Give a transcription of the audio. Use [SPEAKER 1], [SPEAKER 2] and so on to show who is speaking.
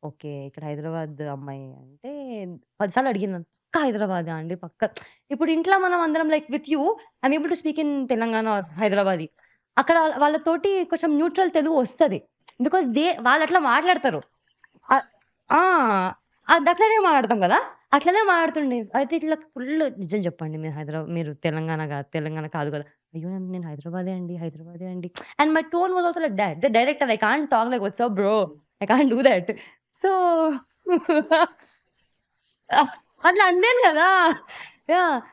[SPEAKER 1] Okay. ఇక్కడ హైదరాబాద్ అమ్మాయి అంటే 10 సార్లు అడిగింది. పక్కా హైదరాబాదా అండి? పక్కా ఇప్పుడు ఇంట్లో మనం అందరం like with you I am able to speak in Telangana or Hyderabadi. అక్కడ వాళ్ళతోటి కొంచెం న్యూట్రల్ తెలుగు వస్తది. బికాజ్ దే వాళ్ళట్లా మాట్లాడతారు. ఆహ్, ఆ! అది అట్లనే మాట్లాడతాం గదా! అట్లనే మాట్లాడుతుండే. అయితే ఇట్లా ఫుల్లు నిజం చెప్పండి మీరు హైదరాబాద్ మీరు తెలంగాణ గాదు తెలంగాణ కాదు గదా! అయ్యో! నేను హైదరాబాదే అండి, హైదరాబాదే అండి. And my tone was also like that. The director I can't talk like what's up bro! I can't do that. So అట్లా అనలేను గదా! యాహ్!